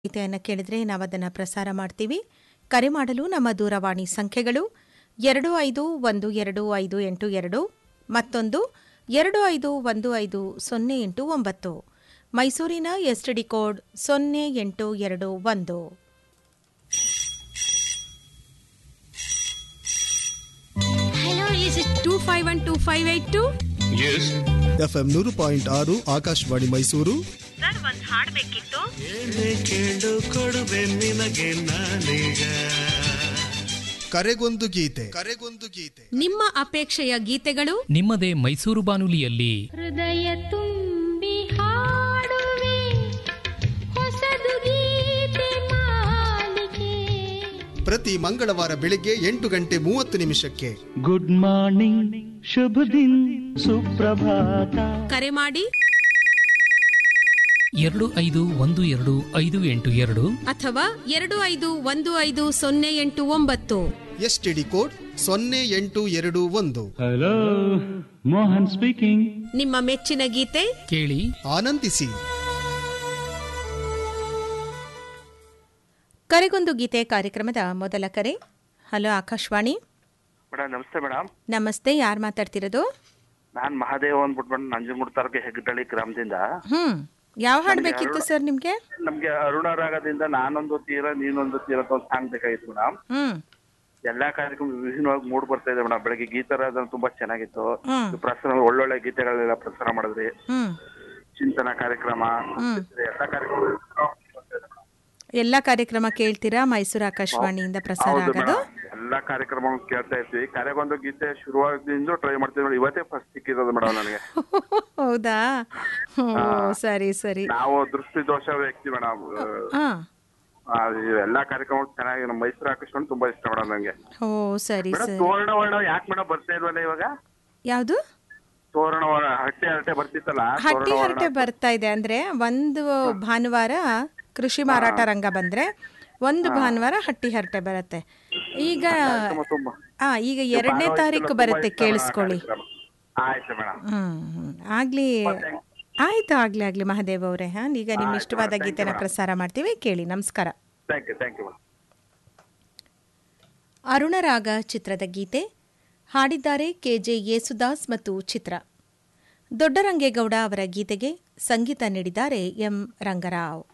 ಗೀತೆಯನ್ನು ಕೇಳಿದ್ರೆ ನಾವು ಅದನ್ನು ಪ್ರಸಾರ ಮಾಡ್ತೀವಿ ಕರೆ ಮಾಡಲು ನಮ್ಮ ದೂರವಾಣಿ ಸಂಖ್ಯೆಗಳು ಎರಡು ಐದು ಒಂದು ಎರಡು ಐದು ಎಂಟು ಎರಡು ಮತ್ತೊಂದು ಎರಡು ಐದು ಒಂದು ಐದು ಸೊನ್ನೆ ಎಂಟು ಒಂಬತ್ತು ಮೈಸೂರಿನ ಎಸ್ಟಿಡಿ ಕೋಡ್ ಸೊನ್ನೆ ಎಂಟು ಎರಡು ಒಂದು Hello, is it 2512582? Yes FM ನೂರು ಪಾಯಿಂಟ್ ಆರು ಆಕಾಶವಾಣಿ ಮೈಸೂರು ಕೇಳು ಕೊಡುವೆ ನಿನಗೆ ನಾನೀಗ ಕರೆಗೊಂದು ಗೀತೆ ಕರೆಗೊಂದು ಗೀತೆ ನಿಮ್ಮ ಅಪೇಕ್ಷೆಯ ಗೀತೆಗಳು ನಿಮ್ಮದೇ ಮೈಸೂರು ಬಾನುಲಿಯಲ್ಲಿ ಹೃದಯ ತುಂಬಿ ಹಾಡುವೆ ಹೊಸದು ಗೀತೆ ಮಾಲಿಕೆ ಪ್ರತಿ ಮಂಗಳವಾರ ಬೆಳಿಗ್ಗೆ ಎಂಟು ಗಂಟೆ ಮೂವತ್ತು ನಿಮಿಷಕ್ಕೆ ಗುಡ್ ಮಾರ್ನಿಂಗ್ ಶುಭ ದಿನ್ ಸುಪ್ರಭಾತ ಕರೆ ಮಾಡಿ ಎರಡು ಐದು ಒಂದು ಎರಡು ಐದು ಎಂಟು ಎರಡು ಅಥವಾ ಎರಡು ಐದು ಒಂದು ಐದು ಸೊನ್ನೆ ಎಂಟು ಒಂಬತ್ತು ಎಸ್ಟಿಡಿ ಕೋಡ್ ಸೊನ್ನೆ ಎಂಟು ಎರಡು ಒಂದು ಹಲೋ ಮೋಹನ್ ಸ್ಪೀಕಿಂಗ್ ನಿಮ್ಮ ಮೆಚ್ಚಿನ ಗೀತೆ ಕೇಳಿ ಆನಂದಿಸಿ ಕರೆಗೊಂದು ಗೀತೆ ಕಾರ್ಯಕ್ರಮದ ಮೊದಲ ಕರೆ ಹಲೋ ಆಕಾಶವಾಣಿ ಮೇಡಮ್ ನಮಸ್ತೆ ಮೇಡಮ್ ನಮಸ್ತೆ ಯಾರು ಮಾತಾಡ್ತಿರೋದು ನಾನ್ ಮಹಾದೇವ್ ಅಂದ್ಬಿಟ್ಟು ನಂಜನಗೂಡು ತಾಲೂಕು ಹೆಗ್ಗಡಳ್ಳಿ ಗ್ರಾಮದಿಂದ ಹ್ಮ್ ಯಾವ ಹಾಡು ಬೇಕಿತ್ತು ಸರ್ ನಿಮಗೆ ನಮ್ಗೆ ಅರುಣ ರಾಗದಿಂದ ನಾನೊಂದು ತೀರ ನೀನೊಂದು ತೀರ ಅಂತ ಒಂದು ಸಾಂಗ್ ಬೇಕಾಗಿತ್ತು ಮೇಡಮ್ ಹ್ಮ್ ಎಲ್ಲಾ ಕಾರ್ಯಕ್ರಮ ವಿಭಿನ್ನವಾಗಿ ಮೂಡ್ ಬರ್ತಾ ಇದೆ ಮೇಡಮ್ ಬೆಳಗ್ಗೆ ಗೀತಾರಾಧನ ತುಂಬಾ ಚೆನ್ನಾಗಿತ್ತು ಹ್ಮ್. ಇದು ಪ್ರಸಾರ ಒಳ್ಳೊಳ್ಳೆ ಗೀತೆಗಳೆಲ್ಲ ಪ್ರಸಾರ ಮಾಡಿದ್ರಿ ಹ್ಮ್ ಚಿಂತನ ಕಾರ್ಯಕ್ರಮ ಎಲ್ಲಾ ಕಾರ್ಯಕ್ರಮ ಎಲ್ಲ ಕಾರ್ಯಕ್ರಮ ಕೇಳ್ತೀರಾ ಮೈಸೂರು ಆಕಾಶವಾಣಿಯಿಂದ ಪ್ರಸಾರ ಹೌದು ಆಗೋದು ಮೇಡಮ್ ಎಲ್ಲಾ ಕಾರ್ಯಕ್ರಮ ಕೇಳ್ತಾ ಇರ್ತೀವಿ ಕಾರ್ಯಕ್ಕೊಂದು ಗೀತೆ ಶುರುವಾಗಿಂದ ಟ್ರೈ ಮಾಡ್ತೀವಿ ಮೇಡಮ್ ಇವತ್ತೇ ಫಸ್ಟ್ ಸಿಕ್ಕಿರೋದು ಮೇಡಮ್ ನನಗೆ ಹೌದಾ ಹ್ಮ್, ಸರಿ ಸರಿ ನಾವು ದೃಷ್ಟಿ ದೋಷ ವ್ಯಕ್ತಿ ಮೇಡಮ್ ಹಾ ಎಲ್ಲಾ ಕಾರ್ಯಕ್ರಮ ಚೆನ್ನಾಗಿ ನಮ್ಮ ಮೈಸೂರು ಆಕರ್ಷಣೆ ತುಂಬಾ ಇಷ್ಟ ಮೇಡಮ್ ನಂಗೆ ಓ ಸರಿ ಮೇಡಮ್ ಸರಿ ತೋರಣ ವರ್ಣ ಯಾಕೆ ಮೇಡಮ್ ಬರ್ತಾ ಇಲ್ವಲ್ಲ ಇವಾಗ ಯಾವುದು ತೋರಣ ವರ್ಣ ಹಟ್ಟೆ ಹರಟೆ ಬರ್ತಿತ್ತಲ್ಲ ಹಟ್ಟಿ ತೋರಣ ಹರಟೆ ಬರ್ತಾ ಇದೆ ಅಂದ್ರೆ ಒಂದು ಭಾನುವಾರ ಕೃಷಿ ಮಾರಾಟ ರಂಗ ಬಂದ್ರೆ ಒಂದು ಭಾನುವಾರ ಹಟ್ಟಿ ಹರಟೆ ಬರುತ್ತೆ ಈಗ ಕಾರ್ಯಕ್ರಮ ತುಂಬಾ ಆ ಈಗ ಎರಡನೇ ತಾರೀಕು ಬರುತ್ತೆ ಕೇಳಿಸ್ಕೊಳ್ಳಿ ಆಯ್ತು ಮೇಡಮ್ ಹ್ಮ್ ಹ್ಮ್. ಆಗ್ಲಿ ಆಯ್ತು ಆಗ್ಲಿ ಆಗ್ಲಿ ಮಹಾದೇವ್ ಅವರೇ ಹಾ ಈಗ ನಿಮ್ಮ ಇಷ್ಟವಾದ ಗೀತೆನ ಪ್ರಸಾರ ಮಾಡ್ತೀವಿ ಕೇಳಿ ನಮಸ್ಕಾರ thank you thank you madam Arunaraga ಚಿತ್ರದ ಗೀತೆ ಹಾಡಿದ್ದಾರೆ ಕೆಜೆ ಯೇಸುದಾಸ್ ಮತ್ತು ಚಿತ್ರ ದೊಡ್ಡರಂಗೇಗೌಡ ಅವರ ಗೀತೆಗೆ ಸಂಗೀತ ನೀಡಿದ್ದಾರೆ ಎಂ ರಂಗರಾವ್